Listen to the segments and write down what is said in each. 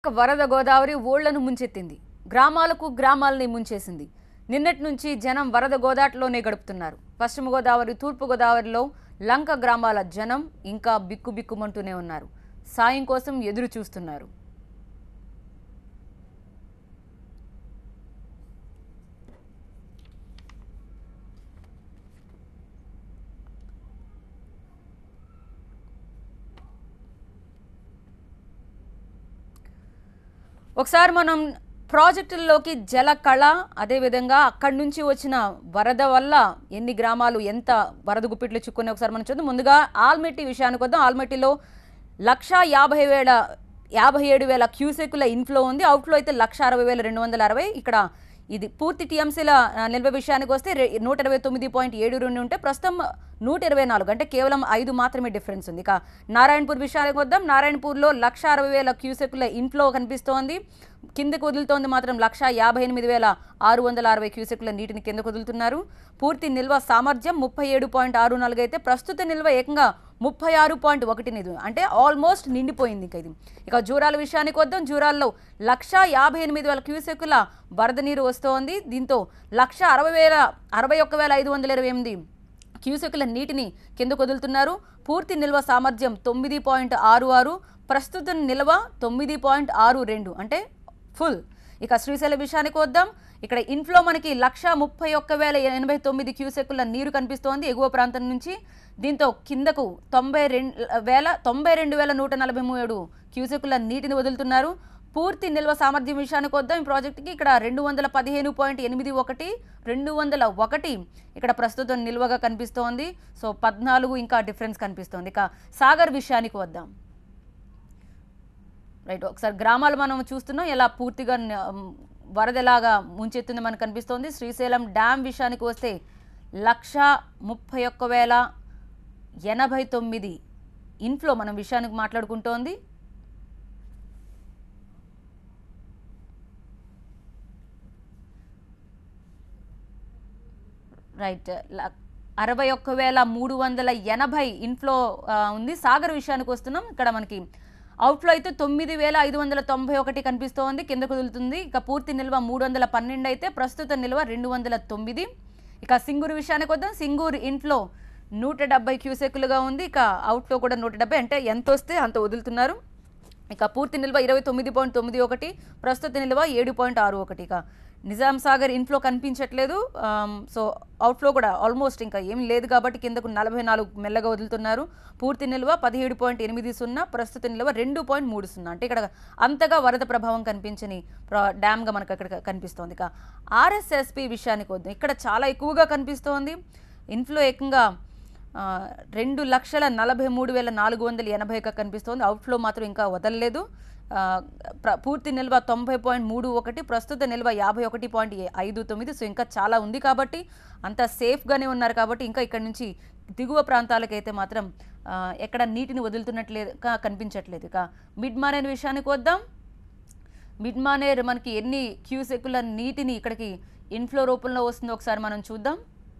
వరద గోదావరి ఊళ్లను ముంచెత్తింది గ్రామాలకు గ్రామాలని ముంచేసింది నిన్నటి నుంచి జనం వరద గోదాటిలోనే గడుపుతున్నారు పశ్చిమ గోదావరి తూర్పు గోదావరిలో లంక గ్రామాల జనం ఇంకా బిక్కు బిక్కుమంటూనే ఉన్నారు సాయం కోసం ఎదురు చూస్తున్నారు ఒకసారి మనం ప్రాజెక్టుల్లోకి జల కళ అదేవిధంగా అక్కడి నుంచి వచ్చిన వరద వల్ల ఎన్ని గ్రామాలు ఎంత వరద గుప్పిట్లు చిక్కున్నాయి ఒకసారి మనం చూద్దాం ముందుగా ఆల్మెట్టి విషయానికి వద్దాం ఆల్మెట్టిలో లక్ష యాభై వేల యాభై ఏడు వేల క్యూసెక్కుల ఇన్ఫ్లో ఉంది అవుట్ఫ్లో అయితే లక్ష అరవై వేల రెండు వందల అరవై ఇక్కడ ఇది పూర్తి టీఎంసీల ఆ, నిల్వ విషయానికి వస్తే రె- నూట ఇరవై తొమ్మిది పాయింట్ ఏడు రెండు ఉంటే ప్రస్తుతం నూట ఇరవై నాలుగు అంటే కేవలం ఐదు మాత్రమే డిఫరెన్స్ ఉంది ఇక నారాయణపూర్ విషయానికి వద్దాం నారాయణపూర్లో లక్ష అరవై వేల క్యూసెక్కుల ఇన్ఫ్లో కనిపిస్తోంది కిందకు వదులుతోంది మాత్రం లక్ష యాభై ఎనిమిది వేల ఆరు వందల అరవై క్యూసెక్కుల నీటిని కిందకు వదులుతున్నారు పూర్తి నిల్వ సామర్థ్యం ముప్పై ఏడు పాయింట్ ఆరు నాలుగు అయితే ప్రస్తుత నిల్వ ఏకంగా ముప్పై ఆరు పాయింట్ ఒకటి నిధు అంటే ఆల్మోస్ట్ నిండిపోయింది ఇక ఇది ఇక జూరాల విషయానికి వద్దాం జూరాల్లో లక్ష యాభై ఎనిమిది వేల క్యూసెక్కుల వరద నీరు వస్తోంది దీంతో లక్ష అరవై వేల అరవై ఒక్క వేల ఐదు వందల ఇరవై ఎనిమిది క్యూసెక్కుల నీటిని కిందకు వదులుతున్నారు పూర్తి నిల్వ సామర్థ్యం తొమ్మిది పాయింట్ ఆరు ఆరు ప్రస్తుత నిల్వ తొమ్మిది పాయింట్ ఆరు రెండు అంటే ఫుల్ ఇక శ్రీశైలం విషయానికి వద్దాం ఇక్కడ ఇన్ఫ్లో మనకి లక్ష ముప్పై ఒక్క వేల ఎనభై తొమ్మిది క్యూసెక్కుల నీరు కనిపిస్తోంది ఎగువ ప్రాంతం నుంచి దీంతో కిందకు తొంభై రెండు వేల తొంభై రెండు వేల నూట నలభై మూడు క్యూసెక్కుల నీటిని వదులుతున్నారు పూర్తి నిల్వ సామర్థ్యం విషయానికి వద్దాం ఈ ప్రాజెక్టుకి ఇక్కడ రెండు వందల పదిహేను పాయింట్ ఎనిమిది ఒకటి రెండు వందల ఒకటి ఇక్కడ ప్రస్తుతం నిల్వగా కనిపిస్తోంది సో పద్నాలుగు ఇంకా డిఫరెన్స్ కనిపిస్తోంది ఇక సాగర్ విషయానికి వద్దాం రైట్ ఒకసారి గ్రామాలు మనం చూస్తున్నాం ఎలా పూర్తిగా న- వరద ఎలాగా ముంచెత్తుంది మనకు కనిపిస్తోంది శ్రీశైలం డ్యామ్ విషయానికి వస్తే లక్ష ముప్పై ఒక్క వేల ఎనభై తొమ్మిది ఇన్ఫ్లో మనం విషయానికి మాట్లాడుకుంటోంది రైట్ ల- అరవై ఒక్క వేల మూడు వందల ఎనభై ఇన్ఫ్లో ఆ, ఉంది సాగర్ విషయానికి వస్తున్నాం ఇక్కడ మనకి అవుట్ఫ్లో అయితే తొమ్మిది వేల ఐదు వందల తొంభై ఒకటి కనిపిస్తోంది కింద కుదులుతుంది ఇక పూర్తి నిల్వ మూడు వందల పన్నెండు అయితే ప్రస్తుత నిల్వ రెండు వందల తొమ్మిది ఇక సింగూరు విషయానికి వద్దాం సింగూరు ఇన్ఫ్లో నూట డెబ్బై క్యూసెక్కులుగా ఉంది ఇక అవుట్ఫ్లో కూడా నూట డెబ్బై అంటే ఎంత వస్తే అంత వదులుతున్నారు ఇక పూర్తి నిల్వ ఇరవై తొమ్మిది పాయింట్ తొమ్మిది ఒకటి ప్రస్తుత నిల్వ ఏడు పాయింట్ ఆరు ఒకటి ఇక నిజాం సాగర్ ఇన్ఫ్లో కనిపించట్లేదు ఆమ్, సో అవుట్ఫ్లో కూడా ఆల్మోస్ట్ ఇంకా ఏం లేదు కాబట్టి కిందకు నలభై నాలుగు మెల్లగా వదులుతున్నారు పూర్తి నిల్వ పదిహేడు పాయింట్ ఎనిమిది సున్నా ప్రస్తుత నిల్వ రెండు పాయింట్ మూడు సున్నా అంటే ఇక్కడ అంతగా వరద ప్రభావం కనిపించని ప్ర- డ్యామ్గా మనకు అక్కడ కనిపిస్తోంది ఇక ఆర్ఎస్ఎస్పి విషయానికి వద్దాం ఇక్కడ చాలా ఎక్కువగా కనిపిస్తోంది ఇన్ఫ్లో ఏకంగా ఆ, రెండు లక్షల నలభై మూడు వేల నాలుగు వందల ఎనభైగా కనిపిస్తోంది అవుట్ఫ్లో మాత్రం ఇంకా వదలలేదు ఆ, ప్ర- పూర్తి నిల్వ తొంభై పాయింట్ మూడు ఒకటి ప్రస్తుత నిల్వ యాభై ఒకటి పాయింట్ ఐదు తొమ్మిది సో ఇంకా చాలా ఉంది కాబట్టి అంత సేఫ్గానే ఉన్నారు కాబట్టి ఇంకా ఇక్కడ నుంచి దిగువ ప్రాంతాలకైతే మాత్రం ఆ, ఎక్కడ నీటిని వదులుతున్నట్లేదు కా- కనిపించట్లేదు ఇక మిడ్ మానేర్ విషయానికి వద్దాం మిడ్ మానేర్ మనకి ఎన్ని క్యూసెక్కుల నీటిని ఇక్కడికి ఇన్ఫ్లో రూపంలో వస్తుందో ఒకసారి మనం చూద్దాం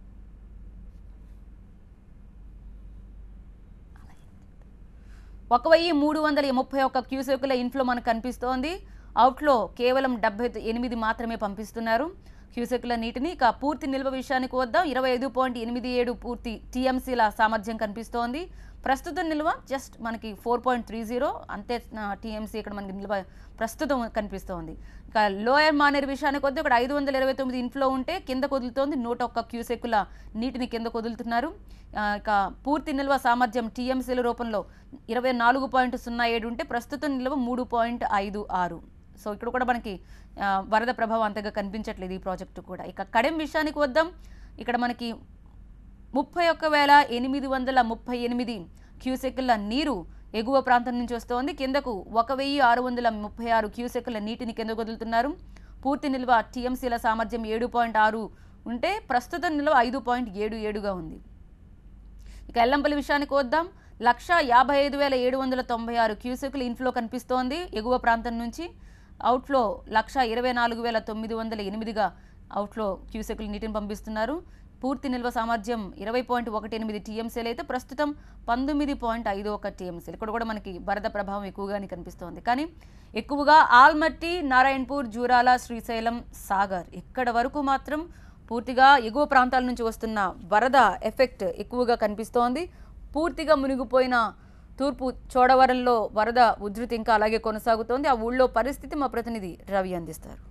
ఒక వెయ్యి మూడు వందల ముప్పై ఒక్క క్యూసెక్కుల ఇన్ఫ్లో మనకు కనిపిస్తోంది అవుట్లో కేవలం డెబ్బై ఎనిమిది మాత్రమే పంపిస్తున్నారు క్యూసెక్కుల నీటిని ఇక పూర్తి నిల్వ విషయానికి వద్దాం ఇరవై ఐదు పాయింట్ ఎనిమిది ఏడు పూర్తి టీఎంసీల సామర్థ్యం కనిపిస్తోంది ప్రస్తుతం నిల్వ జస్ట్ మనకి ఫోర్ పాయింట్ త్రీ జీరో అంతే టీఎంసీ ఇక్కడ మనకి నిల్వ ప్రస్తుతం కనిపిస్తోంది ఇక లోయర్ మానేర్ విషయానికి వద్ద ఇక్కడ ఐదు వందల ఇరవై తొమ్మిది ఇన్ఫ్లో ఉంటే కింద కుదులుతోంది నూట ఒక్క క్యూసెక్కుల నీటిని కింద కుదులుతున్నారు ఆ, ఇక పూర్తి నిల్వ సామర్థ్యం టీఎంసీల రూపంలో ఇరవై నాలుగు పాయింట్ సున్నా ఏడు ఉంటే ప్రస్తుతం నిల్వ మూడు పాయింట్ ఐదు ఆరు సో ఇక్కడ కూడా మనకి ఆ, వరద ప్రభావం అంతగా కనిపించట్లేదు ఈ ప్రాజెక్టు కూడా ఇక కడెం విషయానికి వద్దాం ఇక్కడ మనకి ముప్పై ఒక్క వేల ఎనిమిది వందల ముప్పై ఎనిమిది క్యూసెక్కుల నీరు ఎగువ ప్రాంతం నుంచి వస్తోంది కిందకు ఒక వెయ్యి ఆరు వందల ముప్పై ఆరు క్యూసెక్కుల నీటిని కిందకు వదులుతున్నారు పూర్తి నిల్వ టీఎంసీల సామర్థ్యం ఏడు పాయింట్ ఆరు ఉంటే ప్రస్తుత నిల్వ ఐదు పాయింట్ ఏడు ఏడుగా ఉంది ఇక ఎల్లంపల్లి విషయానికి వద్దాం లక్ష యాభై ఐదు వేల ఏడు వందల తొంభై ఆరు క్యూసెక్లు ఇన్ఫ్లో కనిపిస్తోంది ఎగువ ప్రాంతం నుంచి అవుట్ఫ్లో లక్ష ఇరవై నాలుగు వేల తొమ్మిది వందల ఎనిమిదిగా అవుట్ఫ్లో క్యూసెక్లు నీటిని పంపిస్తున్నారు పూర్తి నిల్వ సామర్థ్యం ఇరవై పాయింట్ ఒకటి ఎనిమిది టీఎంసీలు అయితే ప్రస్తుతం పంతొమ్మిది పాయింట్ ఐదు ఒక టీఎంసీలు ఇక్కడ కూడా మనకి వరద ప్రభావం ఎక్కువగానే కనిపిస్తోంది కానీ ఎక్కువగా ఆల్మట్టి నారాయణపూర్ జూరాల శ్రీశైలం సాగర్ ఇక్కడ వరకు మాత్రం పూర్తిగా ఎగువ ప్రాంతాల నుంచి వస్తున్న వరద ఎఫెక్ట్ ఎక్కువగా కనిపిస్తోంది పూర్తిగా మునిగిపోయిన తూర్పు చోడవరంలో వరద ఉధృతి ఇంకా అలాగే కొనసాగుతోంది ఆ ఊళ్ళో పరిస్థితి మా ప్రతినిధి రవి అందిస్తారు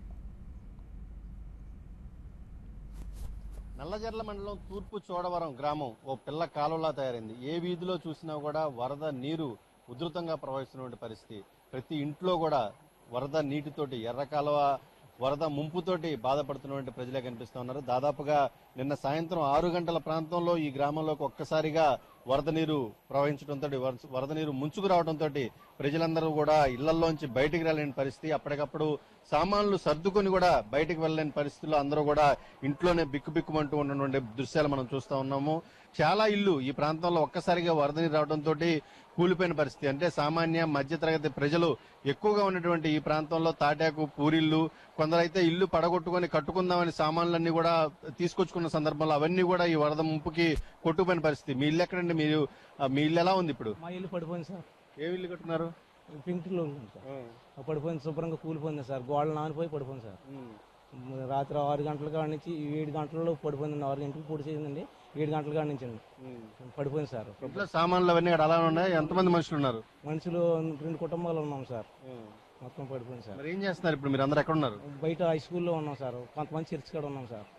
నల్లజర్ల మండలం తూర్పు చోడవరం గ్రామం ఓ పిల్ల కాలువలా తయారైంది ఏ వీధిలో చూసినా కూడా వరద నీరు ఉధృతంగా ప్రవహిస్తున్నటువంటి పరిస్థితి ప్రతి ఇంట్లో కూడా వరద నీటితోటి ఎర్ర కాలువ వరద ముంపుతోటి బాధపడుతున్నటువంటి ప్రజలే కనిపిస్తూ ఉన్నారు దాదాపుగా నిన్న సాయంత్రం ఆరు గంటల ప్రాంతంలో ఈ గ్రామంలోకి ఒక్కసారిగా వరద నీరు ప్రవహించడంతో వరద నీరు ముంచుకు రావడంతో ప్రజలందరూ కూడా ఇళ్లలోంచి బయటికి రాలేని పరిస్థితి అప్పటికప్పుడు సామాన్లు సర్దుకొని కూడా బయటికి వెళ్ళలేని పరిస్థితుల్లో అందరూ కూడా ఇంట్లోనే బిక్కుబిక్కుమంటూ ఉన్నటువంటి దృశ్యాలు మనం చూస్తా ఉన్నాము చాలా ఇల్లు ఈ ప్రాంతంలో ఒక్కసారిగా వరద నీరు రావడంతో కూలిపోయిన పరిస్థితి అంటే సామాన్య మధ్యతరగతి ప్రజలు ఎక్కువగా ఉన్నటువంటి ఈ ప్రాంతంలో తాటాకు పూరిళ్ళు కొందరైతే ఇల్లు పడగొట్టుకొని కట్టుకుందామని సామాన్లన్నీ కూడా తీసుకొచ్చుకున్న సందర్భంలో అవన్నీ కూడా ఈ వరద ముంపుకి కొట్టుకుపోయిన పరిస్థితి మీ ఇల్లు ఎక్కడండి మీరు ఆ, మీ ఇల్లు ఎలా ఉంది ఇప్పుడు మా ఇల్లు పడిపోయింది సార్ ఏ ఇల్లు కట్టున్నారు పింక్లో ఉంది సార్ ఆ పడిపోయింది శుభ్రంగా కూలిపోయింది సార్ గోడలు నానిపోయి పడిపోయింది సార్ రాత్రి ఆరు గంటల కాడ నుంచి ఏడు గంటలలో పడిపోయింది ఆరు గంటలకు పూడి చేసిందండి ఏడు గంటల కాడ నుంచి అండి పడిపోయింది సార్ ఇంట్లో సామాన్లు అవన్నీ ఇక్కడ అలా ఉన్నాయి ఎంతమంది మనుషులు ఉన్నారు మనుషులు రెండు కుటుంబాలు ఉన్నాం సార్ మొత్తం పడిపోయింది సార్ మరి ఏం చేస్తున్నారు ఇప్పుడు మీరు అందరు ఎక్కడ ఉన్నారు బయట హై స్కూల్లో ఉన్నాం సార్ కొంతమంది చర్చ్ కాడ ఉన్నాం సార్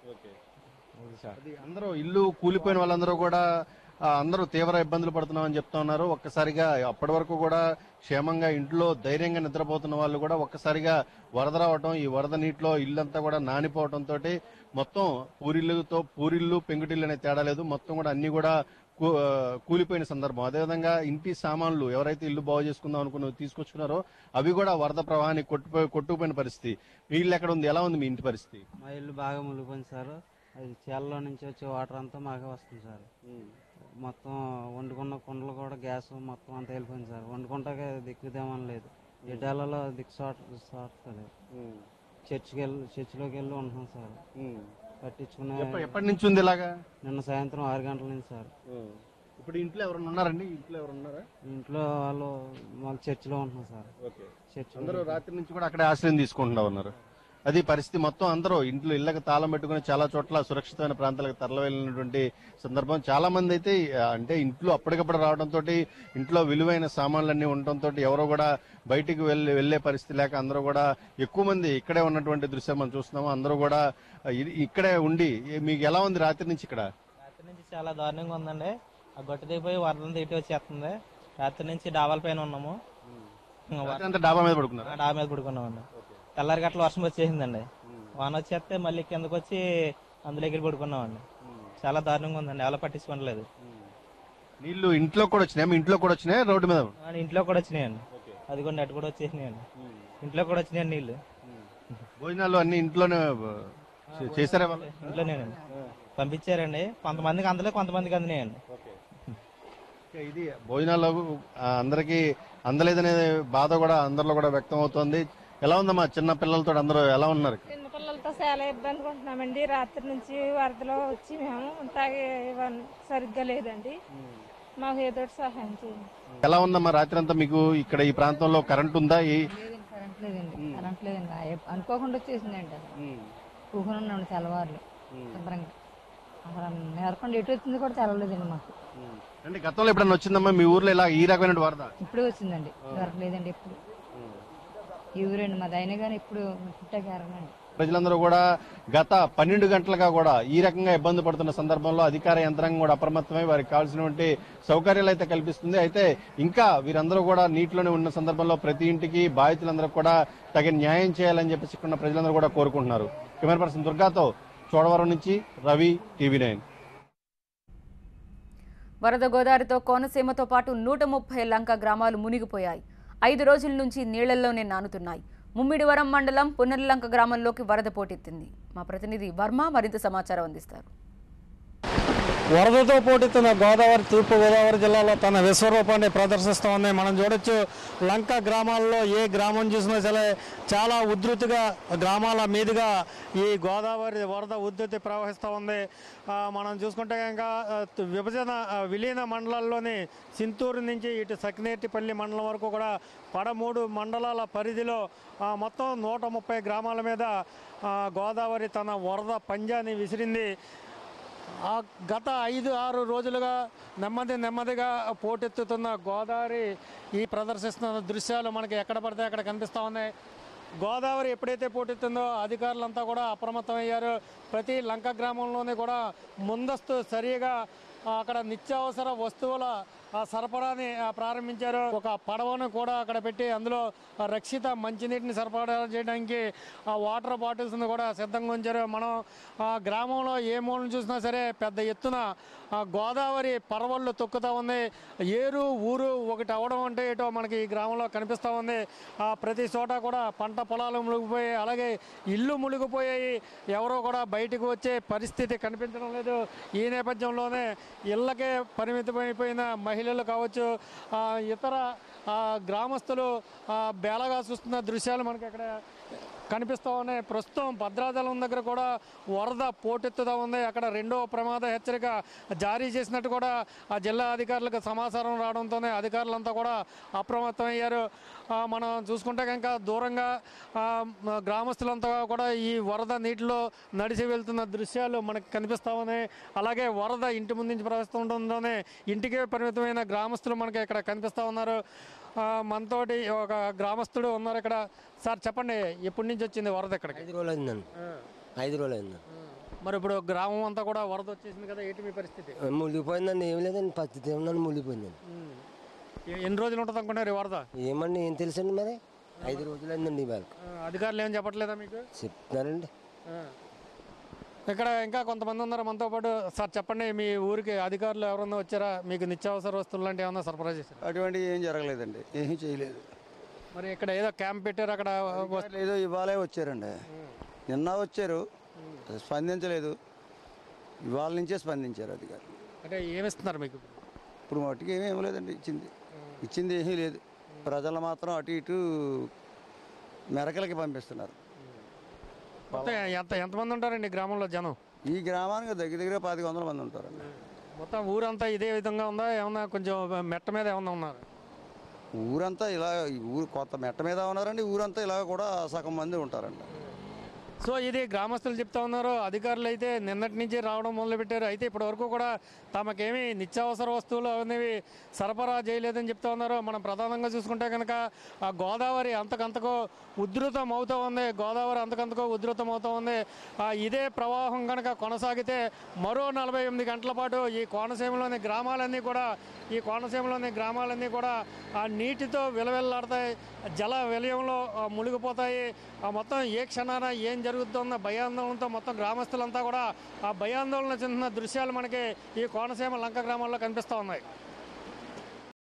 అది సార్ అది అందరూ ఇల్లు కూలిపోయిన వాళ్ళందరూ కూడా ఆ, అందరూ తీవ్ర ఇబ్బందులు పడుతున్నామని చెప్తా ఉన్నారు ఒక్కసారిగా అప్పటి వరకు కూడా క్షేమంగా ఇంట్లో ధైర్యంగా నిద్రపోతున్న వాళ్ళు కూడా ఒక్కసారిగా వరద రావటం ఈ వరద నీటిలో ఇల్లంతా కూడా నానిపోవటం తోటి మొత్తం పూరిళ్ళతో పూరిళ్ళు పెంకుటిల్లు అనే తేడా లేదు మొత్తం కూడా అన్ని కూడా కూ- ఆ, కూలిపోయిన సందర్భం అదేవిధంగా ఇంటి సామాన్లు ఎవరైతే ఇల్లు బాగు చేసుకుందాం అనుకుని తీసుకొచ్చుకున్నారో అవి కూడా వరద ప్రవాహానికి కొట్టుపోయి కొట్టుకుపోయిన పరిస్థితి మీ ఇల్లు ఎక్కడ ఉంది ఎలా ఉంది మీ ఇంటి పరిస్థితి మా ఇల్లు బాగా మునిగిపోయింది సార్ అది చేలలో నుంచి వచ్చే వాటర్ అంతా మాకే వస్తుంది సార్ మొత్తం వండుకున్న కుండలు కూడా గ్యాస్ మొత్తం అంతా వెళ్ళిపోయింది సార్ వండుకుంటాకే దిక్కుదేమని లేదు ఎడాలలో దిక్కు సాట్ సాటుతుంది చర్చికి వెళ్ళి చర్చిలోకి వెళ్ళి ఉంటున్నాం సార్ పట్టించుకునే ఎప్ప- ఎప్పటి నుంచి ఉంది ఇలాగా నిన్న సాయంత్రం ఆరు గంటల నుంచి సార్ ఇప్పుడు ఇంట్లో ఎవరైనా ఉన్నారండి ఇంట్లో ఎవరు ఉన్నారా ఇంట్లో వాళ్ళు వాళ్ళ చర్చిలో ఉంటున్నాం సార్ ఓకే చర్చ్ అందరూ రాత్రి నుంచి కూడా అక్కడే ఆశ్రయం తీసుకుంటా ఉన్నారు అది పరిస్థితి మొత్తం అందరూ ఇంట్లో ఇళ్ళకి తాళం పెట్టుకుని చాలా చోట్ల సురక్షితమైన ప్రాంతాలకు తరలి వెళ్ళినటువంటి సందర్భం చాలా మంది అయితే ఆ, అంటే ఇంట్లో అప్పటికప్పుడు రావడంతో ఇంట్లో విలువైన సామాన్లన్నీ ఉండటంతో ఎవరో కూడా బయటికి వెళ్ళి వెళ్లే పరిస్థితి లేక అందరూ కూడా ఎక్కువ మంది ఇక్కడే ఉన్నటువంటి దృశ్యం మనం చూస్తున్నాము అందరూ కూడా ఆ, ఇ- ఇక్కడే ఉండి ఏ- మీకు ఎలా ఉంది రాత్రి నుంచి ఇక్కడ రాత్రి నుంచి చాలా దారుణంగా ఉందండి ఆ గొట్ట దిగిపోయి వరద ఇటు వచ్చేస్తుంది రాత్రి నుంచి డాబాల పైన ఉన్నాము ఇంకా రాత్రి అంతా డాబా మీద పడుకున్నారు వర- డాబా మీద పడుకున్నామండి తెల్లారి గట్ల వర్షం వచ్చేసిందండి వాన వచ్చేస్తే మళ్ళీ కిందకు వచ్చి అందులోకి వెళ్ళి పడుకున్నామండి చాలా దారుణంగా ఉందండి ఎవరు పట్టించుకోవట్లేదు నీళ్లు ఇంట్లో కూడా వచ్చినాయి మీ ఇంట్లో కూడా వచ్చినాయి రోడ్డు మీద ఆ, ఇంట్లో కూడా వచ్చినాయండి అది కూడా నెట్ కూడా వచ్చేసినాయండి ఇంట్లో కూడా వచ్చినాయండి నీళ్ళు భోజనాలు అన్ని ఇంట్లోనే ఆ, చేశారా వాళ్ళు ఇంట్లోనేనండి పంపించారండి కొంతమందికి అందలే కొంతమందికి అందినాయండి ఓకే, ఇది భోజనాలు ఆ, అందరికీ అందలేదనే బాధ కూడా అందరిలో కూడా వ్యక్తం అవుతోంది ఎలా ఉందమ్మా చిన్న పిల్లలతో అందరూ ఎలా ఉన్నారు చిన్న పిల్లలతో చాలా ఇబ్బంది ఉంటున్నామండి రాత్రి నుంచి వరదలో వచ్చి మేము తాగే ఇవన్నీ సరిగ్గా లేదండి మాకు ఏదో ఒకటి సహాయం చేయండి ఎలా ఉందమ్మా రాత్రి అంతా మీకు ఇక్కడ ఈ ప్రాంతంలో కరెంట్ ఉందా ఈ లేదండి కరెంట్ లేదండి కరెంట్ లేదండి ఆ ఎప్- అనుకోకుండా వచ్చేసిందండి అది కూకుని ఉన్నాం తెల్లవారులు శుభ్రంగా అసలు నేరకుండా ఎటు వచ్చింది కూడా తెలవలేదండి మాకు అంటే గతంలో ఎప్పుడన్నా వచ్చిందమ్మా మీ ఊర్లో ఇలా ఈ రకమైన వరద ఇప్పుడే వచ్చిందండి దొరకలేదండి ఎప్పుడు ఈ ఊరండి మాది అయినా కానీ ఇప్పుడు పుట్టాకారండి ప్రజలందరూ కూడా గత పన్నెండు గంటలుగా కూడా ఈ రకంగా ఇబ్బంది పడుతున్న సందర్భంలో అధికార యంత్రాంగం కూడా అప్రమత్తమై వారికి కావాల్సినటువంటి సౌకర్యాలు అయితే కల్పిస్తుంది అయితే ఇంకా వీరందరూ కూడా నీటిలోనే ఉన్న సందర్భంలో ప్రతి ఇంటికి బాధితులందరూ కూడా తగిన న్యాయం చేయాలని చెప్పేసి ఇక్కడ ఉన్న ప్రజలందరూ కూడా కోరుకుంటున్నారు కెమెరా పర్సన్ దుర్గాతో చోడవరం నుంచి రవి టీవీ నైన్ వరద గోదావరితో కోనసీమతో పాటు నూట ముప్పై లంక గ్రామాలు మునిగిపోయాయి ఐదు రోజుల నుంచి నీళ్లల్లోనే నానుతున్నాయి ముమ్మిడివరం మండలం పునర్లంక గ్రామంలోకి వరద పోటెత్తింది మా ప్రతినిధి వర్మ మరింత సమాచారం అందిస్తారు వరదతో పోటెత్తిన గోదావరి తూర్పు గోదావరి జిల్లాలో తన విశ్వరూపాన్ని ప్రదర్శిస్తోంది మనం చూడొచ్చు లంక గ్రామాల్లో ఏ గ్రామం చూసినా సరే చాలా ఉధృతిగా గ్రామాల మీదుగా ఈ గోదావరి వరద ఉధృతి ప్రవహిస్తూ ఉంది ఆ, మనం చూసుకుంటే కనుక ఆ, తు- విభజన ఆ, విలీన మండలాల్లోని సింతూరు నుంచి ఇటు సకినేటిపల్లి మండలం వరకు కూడా పదమూడు మండలాల పరిధిలో ఆ, మొత్తం నూట ముప్పై గ్రామాల మీద ఆ, గోదావరి తన వరద పంజాని విసిరింది ఆ గత ఐదు ఆరు రోజులుగా నెమ్మది నెమ్మదిగా పోటెత్తుతున్న గోదావరి ఈ ప్రదర్శిస్తున్న దృశ్యాలు మనకి ఎక్కడ పడితే అక్కడ కనిపిస్తూ ఉన్నాయి గోదావరి ఎప్పుడైతే పోటెత్తుందో అధికారులంతా కూడా అప్రమత్తమయ్యారు ప్రతి లంక గ్రామంలోనే కూడా ముందస్తు సరిగా ఆ, అక్కడ నిత్యావసర వస్తువుల ఆ, సరఫరాని ఆ, ప్రారంభించారు ఒక పడవను కూడా అక్కడ పెట్టి అందులో ఆ, రక్షిత మంచినీటిని సరఫరా చేయడానికి ఆ వాటర్ బాటిల్స్ కూడా సిద్ధంగా ఉంచారు మనం ఆ గ్రామంలో ఏ మూలను చూసినా సరే పెద్ద ఎత్తున ఆ, గోదావరి పరవళ్ళు తొక్కుతా ఉంది ఏరు ఊరు ఒకటి అవడం అంటే ఏటో మనకి ఈ గ్రామంలో కనిపిస్తూ ఉంది ఆ, ప్రతి చోట కూడా పంట పొలాలు మునిగిపోయాయి అలాగే ఇల్లు మునిగిపోయాయి ఎవరో కూడా బయటకు వచ్చే పరిస్థితి కనిపించడం లేదు ఈ నేపథ్యంలోనే ఇళ్ళకే పరిమితమైపోయిన మహిళలు కావచ్చు ఆ, ఇతర ఆ, గ్రామస్తులు ఆ, బేలగా చూస్తున్న దృశ్యాలు మనకి అక్కడ కనిపిస్తూ ఉన్నాయి ప్రస్తుతం భద్రాచలం దగ్గర కూడా వరద పోటెత్తుతా ఉంది అక్కడ రెండో ప్రమాద హెచ్చరిక జారీ చేసినట్టు కూడా ఆ జిల్లా అధికారులకు సమాచారం రావడంతోనే అధికారులంతా కూడా అప్రమత్తమయ్యారు ఆ, మనం చూసుకుంటే కనుక దూరంగా ఆ, మ- గ్రామస్తులంతా కూడా ఈ వరద నీటిలో నడిచి వెళ్తున్న దృశ్యాలు మనకు కనిపిస్తూ ఉన్నాయి అలాగే వరద ఇంటి ముందు నుంచి ప్రవహిస్తుండడంతోనే ఇంటికే పరిమితమైన గ్రామస్తులు మనకి ఇక్కడ కనిపిస్తూ ఉన్నారు ఆ, మనతోటి ఒక గ్రామస్తుడు ఉన్నారు ఇక్కడ సార్ చెప్పండి ఎప్పటి నుంచి వచ్చింది వరద ఇక్కడికి ఐదు రోజులు అయిందండి ఐదు రోజులు అయింది మరి ఇప్పుడు గ్రామం అంతా కూడా వరద వచ్చేసింది కదా ఏంటి మీ పరిస్థితి మునిగిపోయిందండి ఏం లేదండి పరిస్థితి ఏమన్నా మునిగిపోయిందండి ఎ- ఎన్ని రోజులు ఉంటుంది అనుకుంటారు ఈ వరద ఏమండి ఏం తెలుసండి మరి ఐదు రోజులు అయిందండి ఇవాళ ఆ, అధికారులు ఏం చెప్పట్లేదా మీకు చెప్తున్నారండి ఆ. ఇక్కడ ఇంకా కొంతమంది ఉన్నారు మనతో పాటు సార్ చెప్పండి మీ ఊరికి అధికారులు ఎవరన్నా వచ్చారా మీకు నిత్యావసర వస్తువులు లాంటివి ఏమన్నా సరఫరా చేశారు అటువంటి ఏం జరగలేదండి ఏమీ చేయలేదు మరి ఇక్కడ ఏదో క్యాంప్ పెట్టారు అక్కడ వస్తు- ఏదో ఇవాళే వచ్చారండి నిన్న వచ్చారు స్పందించలేదు ఇవాళ నుంచే స్పందించారు అధికారులు అంటే ఏమి ఇస్తున్నారు మీకు ఇప్పుడు మట్టుకు ఏమీ ఇవ్వలేదండి ఇచ్చింది ఇచ్చింది ఏమీ లేదు ప్రజలు మాత్రం అటు ఇటు మెరకలకి పంపిస్తున్నారు మొత్తం ఎంత ఎంతమంది ఉంటారండి ఈ గ్రామంలో జనం ఈ గ్రామానికి దగ్గర దగ్గర పాతిక వందల మంది ఉంటారండి మొత్తం ఊరంతా ఇదే విధంగా ఉందా ఏమన్నా కొంచెం మెట్ట మీద ఏమన్నా ఉన్నారు ఊరంతా ఇలా ఈ ఊరు కొత్త మెట్ట మీద ఉన్నారండి ఊరంతా ఇలా కూడా సగం మంది ఉంటారండి సో ఇది గ్రామస్తులు చెప్తా ఉన్నారు అధికారులు అయితే నిన్నటి నుంచి రావడం మొదలుపెట్టారు అయితే ఇప్పటి వరకు కూడా తమకేమీ నిత్యావసర వస్తువులు అనేవి సరఫరా చేయలేదని చెప్తా ఉన్నారు మనం ప్రధానంగా చూసుకుంటే కనుక ఆ గోదావరి అంతకంతకో ఉధృతం అవుతూ ఉంది గోదావరి అంతకంతకో ఉధృతం అవుతూ ఉంది ఆ ఇదే ప్రవాహం కనుక కొనసాగితే మరో నలభై ఎనిమిది గంటల పాటు ఈ కోనసీమలోని గ్రామాలన్నీ కూడా ఈ కోనసీమలోని గ్రామాలన్నీ కూడా ఆ నీటితో విలవిల్లాడతాయి జల విలయంలో ఆ, మునిగిపోతాయి ఆ మొత్తం ఏ క్షణాన ఏం జరుగుతుందన్న భయాందోళనతో మొత్తం గ్రామస్తులంతా కూడా ఆ భయాందోళన చెందిన దృశ్యాలు మనకి ఈ కోనసీమ లంక గ్రామాల్లో కనిపిస్తూ ఉన్నాయి